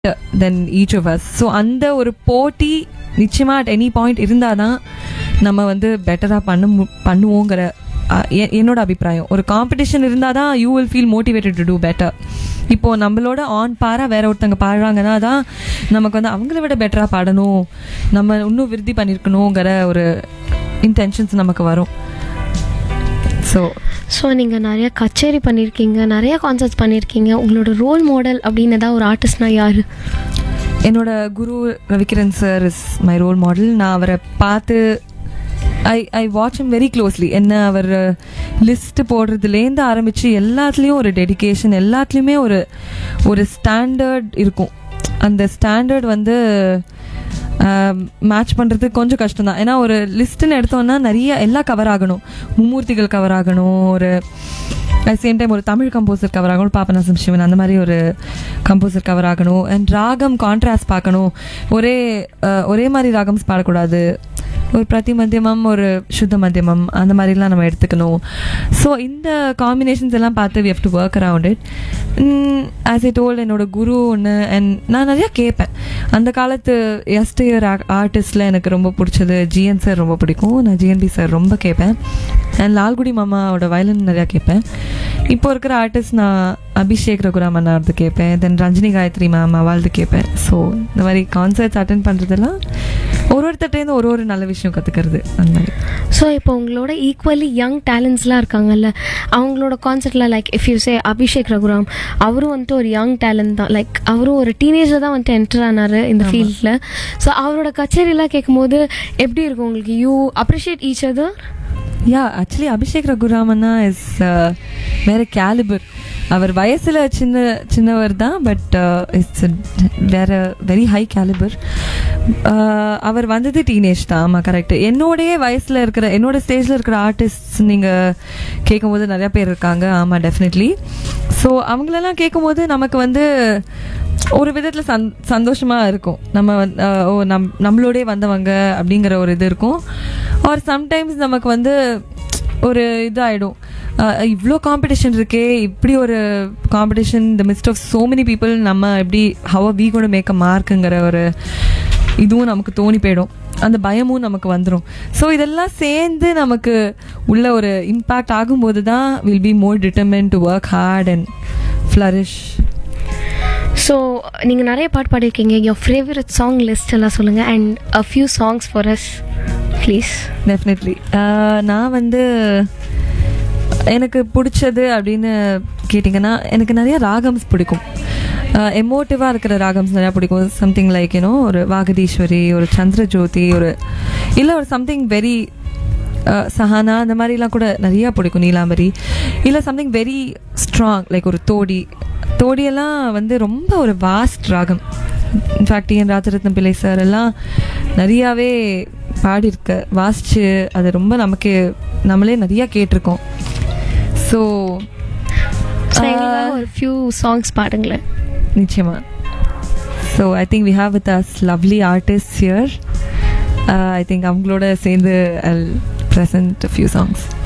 then each of us so அந்த ஒரு போட்டி நிச்சயமாக அட் எனி பாயிண்ட் இருந்தால் தான் நம்ம வந்து பெட்டராக பண்ண மு- பண்ணுவோங்கிற அஹ், எ- என்னோட அபிப்பிராயம் ஒரு காம்படிஷன் இருந்தால் தான் you will feel motivated to do better இப்போ நம்மளோட ஆன் பாரா வேற ஒருத்தங்க பாடுறாங்கன்னா தான் நமக்கு வந்து அவங்கள விட பெட்டராக பாடணும் நம்ம இன்னும் விருத்தி பண்ணியிருக்கணுங்கிற ஒரு இன்டென்ஷன்ஸ் நமக்கு வரும் ஸோ ஸோ நீங்கள் நிறைய கச்சேரி பண்ணியிருக்கீங்க நிறைய கான்சர்ட்ஸ் பண்ணியிருக்கீங்க உங்களோட ரோல் மாடல் அப்படின்னு ஏதாவது ஒரு ஆர்டிஸ்ட்னா யார் என்னோட குரு Ravikiran sir is my role model நான் அவரை பார்த்து I I watch him very closely என்ன அவர் லிஸ்ட் போடுறதுலேருந்து ஆரம்பித்து எல்லாத்துலேயும் ஒரு டெடிகேஷன் எல்லாத்துலேயுமே ஒரு ஒரு ஸ்டாண்டர்ட் இருக்கும் அந்த ஸ்டாண்டர்ட் வந்து மேட்ச் பண்ணுறது கொஞ்சம் கஷ்டம் தான் ஏன்னா ஒரு லிஸ்ட்டுன்னு எடுத்தோம்னா நிறைய எல்லாம் கவர் ஆகணும் மும்மூர்த்திகள் கவர் ஆகணும் ஒரு அட் சேம் டைம் ஒரு தமிழ் கம்போசர் கவர் ஆகணும் பாபநாசம் சிவன் அந்த மாதிரி ஒரு கம்போசர் கவர் ஆகணும் அண்ட் ராகம் கான்ட்ராஸ்ட் பார்க்கணும் ஒரே அஹ், ஒரே மாதிரி ராகம்ஸ் பாடக்கூடாது ஒரு பிரதி மத்தியமம் ஒரு சுத்த மத்தியமம் அந்த மாதிரிலாம் நம்ம எடுத்துக்கணும் ஸோ இந்த காம்பினேஷன்ஸ் எல்லாம் பார்த்து we have to work around it as I told என்னோட குரு ஒன்று அண்ட் நான் நிறையா கேட்பேன் அந்த காலத்து எஸ்ட் இயர் ஆர்டிஸ்டில் எனக்கு ரொம்ப பிடிச்சது ஜிஎன் சார் ரொம்ப பிடிக்கும் நான் ஜிஎன்பி சார் ரொம்ப கேட்பேன் அண்ட் லால்குடி மாமாவோட வயலின் நிறையா கேட்பேன் இப்போ இருக்கிற ஆர்டிஸ்ட் நான் அபிஷேக் ரகுராம் அண்ணாவது கேட்பேன் தென் ரஞ்சினி காயத்ரி மேம் அவாழ்து கேட்பேன் ஸோ இந்த மாதிரி கான்சர்ட்ஸ் அட்டன் பண்ணுறதெல்லாம் ஒரு ஒருத்தர்ட்டேருந்து ஒரு ஒரு நல்ல விஷயம் கற்றுக்கிறது அந்த மாதிரி ஸோ இப்போ உங்களோட ஈக்குவலி யங் டேலண்ட்ஸ்லாம் இருக்காங்கல்ல அவங்களோட கான்செர்ட்டில் like if you say Abhishek Raghuram அவரும் வந்துட்டு ஒரு யங் டேலண்ட் தான் லைக் அவரும் ஒரு டீனேஜில் தான் வந்துட்டு என்டர் ஆனார் இந்த ஃபீல்டில் ஸோ அவரோட கச்சேரிலாம் கேட்கும்போது எப்படி இருக்கும் உங்களுக்கு you appreciate each other yeah actually Abhishek ரகுராமன்னா இஸ் வேற கேலிபர் அவர் வயசுல சின்ன சின்னவர் தான் பட் இட்ஸ் வேற வெரி ஹை கேலிபர் அவர் வந்தது டீனேஜ் தான் ஆமாம் கரெக்ட் என்னோடய வயசில் இருக்கிற என்னோட ஸ்டேஜில் இருக்கிற ஆர்டிஸ்ட் நீங்கள் கேட்கும்போது நிறையா பேர் இருக்காங்க ஆமாம் டெஃபினெட்லி ஸோ அவங்களெல்லாம் கேட்கும்போது நமக்கு வந்து ஒரு விதத்தில் சந் சந்தோஷமாக இருக்கும் நம்ம வந்து, அஹ், ஓ நம் நம்மளோடே வந்தவங்க அப்படிங்கிற ஒரு இது இருக்கும் ஆர் சம்டைம்ஸ் நமக்கு வந்து ஒரு இதாகிடும் இவ்வளோ காம்படிஷன் இருக்கே இப்படி ஒரு competition the midst of so many people நம்ம எப்படி ஹவ் வி கூட மேக் அ மார்க்குங்கிற ஒரு இதுவும் நமக்கு தோணி போயிடும் அந்த பயமும் நமக்கு வந்துடும் ஸோ இதெல்லாம் சேர்ந்து நமக்கு உள்ள ஒரு இம்பேக்ட் ஆகும்போது தான் will be more determined to work hard and flourish so நீங்கள் நிறைய பாட்டு பாடியிருக்கீங்க யோர் ஃபேவரட் சாங் லிஸ்ட் எல்லாம் சொல்லுங்கள் and a few songs for us please definitely நான் வந்து எனக்கு பிடிச்சது அப்படின்னு கேட்டிங்கன்னா எனக்கு நிறைய ராகம்ஸ் பிடிக்கும் எமோட்டிவாக இருக்கிற ராகம்ஸ் நிறையா பிடிக்கும் சம்திங் லைக் யூனோ ஒரு வாகதீஸ்வரி ஒரு சந்திரஜோதி ஒரு இல்லை ஒரு சம்திங் வெரி சஹானா அந்த மாதிரிலாம் கூட நிறையா பிடிக்கும் நீலாம்பரி இல்லை சம்திங் வெரி ஸ்ட்ராங் லைக் ஒரு தோடி தோடியெல்லாம் வந்து ரொம்ப ஒரு வாஸ்ட் ராகம் இன்ஃபேக்ட் என் ராஜரத்னம் பிள்ளை சார் எல்லாம் நிறையாவே பாடியிருக்க வாசிச்சு அது ரொம்ப நமக்கு நம்மளே நிறையா கேட்டிருக்கோம் ஸோ ஸோ எங்களுக்காக ஒரு ஃபியூ சாங்ஸ் பாடுங்களேன் நிச்சயமா so I think we have with us lovely artist here I think அவங்களோட சேர்ந்து ஐ ப்ரெசன்ட் ஃபியூ சாங்ஸ்